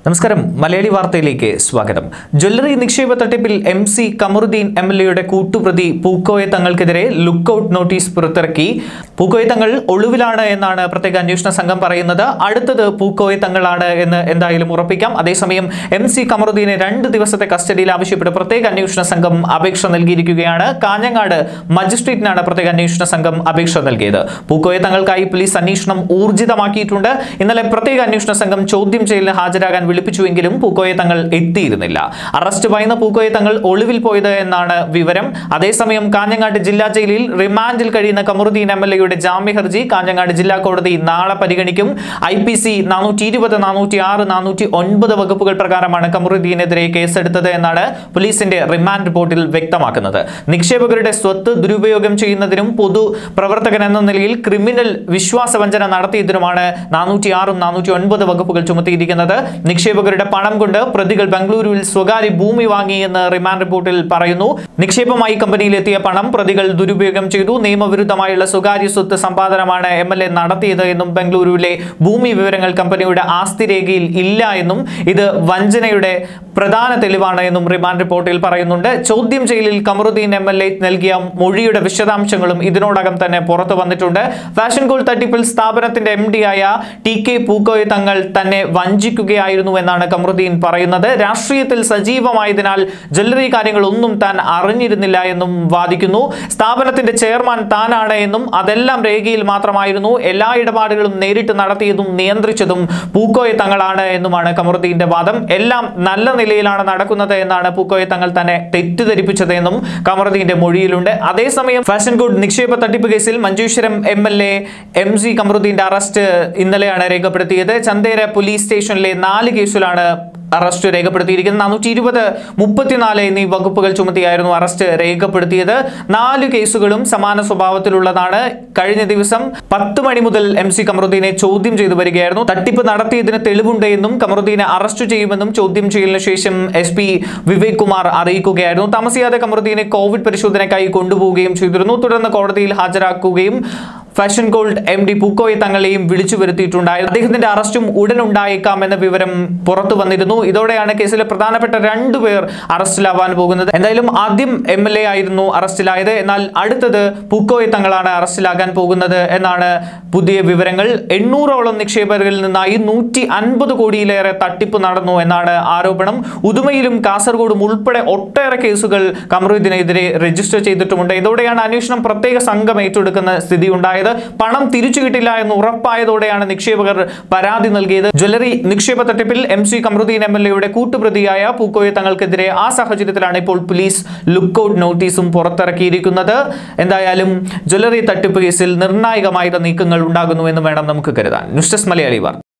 നമസ്കാരം മലയാളി വാർത്തയിലേക്ക് സ്വാഗതം ജ്വല്ലറി നിക്ഷേപ തട്ടിപ്പിൽ M C Kamaruddin M L എയുടെ കൂട്ടുപ്രതി പൂക്കോയ തങ്ങൾക്കെതിരെ ലുക്കൌട്ട് നോട്ടീസ് പുറത്തിറക്കി പൂക്കോയ തങ്ങൾ ഒളിവിലാണ് എന്നാണ് പ്രത്യേക അന്വേഷണ സംഘം പറയുന്നത് അടുത്തത് പൂക്കോയ തങ്ങളാണ് എന്ന് എന്തായാലും ഉറപ്പിക്കാം അതേസമയം എം സി കമറുദ്ദീനെ രണ്ട് ദിവസത്തെ കസ്റ്റഡിയിൽ ആവശ്യപ്പെട്ട് പ്രത്യേക അന്വേഷണ സംഘം അപേക്ഷ നൽകിയിരിക്കുകയാണ് കാഞ്ഞങ്ങാട് മജിസ്ട്രേറ്റിനാണ് പ്രത്യേക അന്വേഷണ സംഘം അപേക്ഷ നൽകിയത് പൂക്കോയ തങ്ങൾക്കായി പോലീസ് അന്വേഷണം ഊർജിതമാക്കിയിട്ടുണ്ട് ഇന്നലെ പ്രത്യേക അന്വേഷണ സംഘം ചോദ്യം ചെയ്യലിന് ഹാജരാകാൻ വിളിപ്പിച്ചുവെങ്കിലും പൂക്കോയ തങ്ങൾ എത്തിയിരുന്നില്ല അറസ്റ്റ് ഭയന്ന പൂക്കോയ തങ്ങൾ ഒളിവിൽ പോയത് എന്നാണ് വിവരം അതേസമയം കാഞ്ഞങ്ങാട് ജില്ലാ ജയിലിൽ റിമാൻഡിൽ കഴിയുന്ന കമറുദ്ദീൻ എം എൽ എയുടെ ജാമ്യ ഹർജി കാഞ്ഞങ്ങാട് ജില്ലാ കോടതി നാളെ പരിഗണിക്കും ഐ പി സി നാനൂറ്റി ഇരുപത് നാനൂറ്റി ആറ് നാനൂറ്റി ഒൻപത് വകുപ്പുകൾ പ്രകാരമാണ് കമറുദ്ദീനെതിരെ കേസെടുത്തത് എന്നാണ് പോലീസിന്റെ റിമാൻഡ് റിപ്പോർട്ടിൽ വ്യക്തമാക്കുന്നത് നിക്ഷേപകരുടെ സ്വത്ത് ദുരുപയോഗം ചെയ്യുന്നതിനും പൊതു പ്രവർത്തകൻ എന്ന നിലയിൽ ക്രിമിനൽ വിശ്വാസവഞ്ചന നടത്തിയതിനുമാണ് നാനൂറ്റി ആറും നാനൂറ്റി ഒൻപത് വകുപ്പുകൾ ചുമത്തിയിരിക്കുന്നത് നിക്ഷേപകരുടെ പണം കൊണ്ട് പ്രതികൾ ബംഗളൂരുവിൽ സ്വകാര്യ ഭൂമി വാങ്ങിയെന്ന് റിമാൻഡ് റിപ്പോർട്ടിൽ പറയുന്നു നിക്ഷേപമായി കമ്പനിയിലെത്തിയ പണം പ്രതികൾ ദുരുപയോഗം ചെയ്തു നിയമവിരുദ്ധമായുള്ള സ്വകാര്യ സ്വത്ത് സമ്പാദനമാണ് എം എൽ എ നടത്തിയത് എന്നും ബംഗളൂരുവിലെ ഭൂമി വിവരങ്ങൾ കമ്പനിയുടെ ആസ്തി രേഖയിൽ ഇല്ല എന്നും ഇത് വഞ്ചനയുടെ പ്രധാന തെളിവാണ് എന്നും റിമാൻഡ് റിപ്പോർട്ടിൽ പറയുന്നുണ്ട് ചോദ്യം ചെയ്യലിൽ കമറുദ്ദീൻ എം എൽ എ നൽകിയ മൊഴിയുടെ വിശദാംശങ്ങളും ഇതിനോടകം തന്നെ പുറത്തു വന്നിട്ടുണ്ട് ഫാഷൻ ഗോൾഡ് തട്ടിപ്പിൽ സ്ഥാപനത്തിന്റെ എം ഡി ആയ ടി കെ പൂക്കോയ് തങ്ങൾ തന്നെ വഞ്ചിക്കുകയായിരുന്നു എന്നാണ് കമറുദ്ദീൻ പറയുന്നത് രാഷ്ട്രീയത്തിൽ സജീവമായതിനാൽ ജ്വല്ലറി കാര്യങ്ങളൊന്നും താൻ അറിഞ്ഞിരുന്നില്ല എന്നും വാദിക്കുന്നു സ്ഥാപനത്തിന്റെ ചെയർമാൻ താനാണ് എന്നും അതെല്ലാം രേഖയിൽ മാത്രമായിരുന്നു എല്ലാ ഇടപാടുകളും നേരിട്ട് നടത്തിയതും നിയന്ത്രിച്ചതും പൂക്കോയ തങ്ങളാണ് എന്നുമാണ് കമറുദ്ദീന്റെ വാദം എല്ലാം നല്ല നിലയിലാണ് നടക്കുന്നത് എന്നാണ് പൂക്കോയ തങ്ങൾ തന്നെ തെറ്റിദ്ധരിപ്പിച്ചത് എന്നും കമറുദ്ദീന്റെ മൊഴിയിലുണ്ട് അതേസമയം ഫാഷൻ ഗുഡ് നിക്ഷേപ തട്ടിപ്പ് കേസിൽ Manjeshwaram M L A M C കമറുദ്ദീന്റെ അറസ്റ്റ് ഇന്നലെയാണ് രേഖപ്പെടുത്തിയത് ചന്തേര പോലീസ് സ്റ്റേഷനിലെ നാല് കേസിലാണ് അറസ്റ്റ് രേഖപ്പെടുത്തിയിരിക്കുന്നത് നാനൂറ്റി ഇരുപത് മുപ്പത്തിനാല് എന്നീ വകുപ്പുകൾ ചുമത്തിയായിരുന്നു അറസ്റ്റ് രേഖപ്പെടുത്തിയത് നാല് കേസുകളും സമാന സ്വഭാവത്തിലുള്ളതാണ് കഴിഞ്ഞ ദിവസം പത്ത് മണി മുതൽ എം സി കമറുദ്ദീനെ ചോദ്യം ചെയ്തു വരികയായിരുന്നു തട്ടിപ്പ് നടത്തിയതിന് തെളിവുണ്ട് എന്നും കമറുദ്ദീനെ അറസ്റ്റ് ചെയ്യുമെന്നും ചോദ്യം ചെയ്യലിന് ശേഷം എസ് പി വിവേക് കുമാർ അറിയിക്കുകയായിരുന്നു താമസിയാതെ കമറുദ്ദീനെ കോവിഡ് പരിശോധനയ്ക്കായി കൊണ്ടുപോവുകയും ചെയ്തിരുന്നു തുടർന്ന് കോടതിയിൽ ഹാജരാക്കുകയും ഫാഷൻ ഗോൾഡ് എം ഡി പൂക്കോയെ തങ്ങളെയും വിളിച്ചു വരുത്തിയിട്ടുണ്ടായിരുന്നു അദ്ദേഹത്തിന്റെ അറസ്റ്റും ഉടൻ ഉണ്ടായേക്കാം എന്ന വിവരം പുറത്തു വന്നിരുന്നു ഇതോടെയാണ് കേസിലെ പ്രധാനപ്പെട്ട രണ്ടുപേർ അറസ്റ്റിലാവാൻ പോകുന്നത് എന്തായാലും ആദ്യം എം എൽ എ ആയിരുന്നു അറസ്റ്റിലായത് എന്നാൽ അടുത്തത് പൂക്കോയെ തങ്ങളാണ് അറസ്റ്റിലാകാൻ പോകുന്നത് എന്നാണ് പുതിയ വിവരങ്ങൾ എണ്ണൂറോളം നിക്ഷേപകരിൽ നിന്നായി നൂറ്റി അൻപത് കോടിയിലേറെ തട്ടിപ്പ് നടന്നു എന്നാണ് ആരോപണം ഉദുമയിലും കാസർഗോഡും ഉൾപ്പെടെ ഒട്ടേറെ കേസുകൾ കമറുദ്ദീനെതിരെ രജിസ്റ്റർ ചെയ്തിട്ടുമുണ്ട് ഇതോടെയാണ് അന്വേഷണം പ്രത്യേക സംഘം ഏറ്റെടുക്കുന്ന സ്ഥിതി ഉണ്ടായത് പണം തിരിച്ചു കിട്ടില്ല എന്ന് ഉറപ്പായതോടെയാണ് നിക്ഷേപകർ പരാതി നൽകിയത് ജ്വല്ലറി നിക്ഷേപ തട്ടിപ്പിൽ M C Kamaruddin M L എയുടെ കൂട്ടുപ്രതിയായ പൂക്കോയ തങ്ങൾക്കെതിരെ ആ സാഹചര്യത്തിലാണ് ഇപ്പോൾ പോലീസ് ലുക്കൌട്ട് നോട്ടീസും പുറത്തിറക്കിയിരിക്കുന്നത് എന്തായാലും ജ്വല്ലറി തട്ടിപ്പ് കേസിൽ നിർണായകമായ നീക്കങ്ങൾ ഉണ്ടാകുന്നു എന്ന് വേണം നമുക്ക് കരുതാൻ ന്യൂസ് ഡെസ്ക് മലയാളി വാർത്ത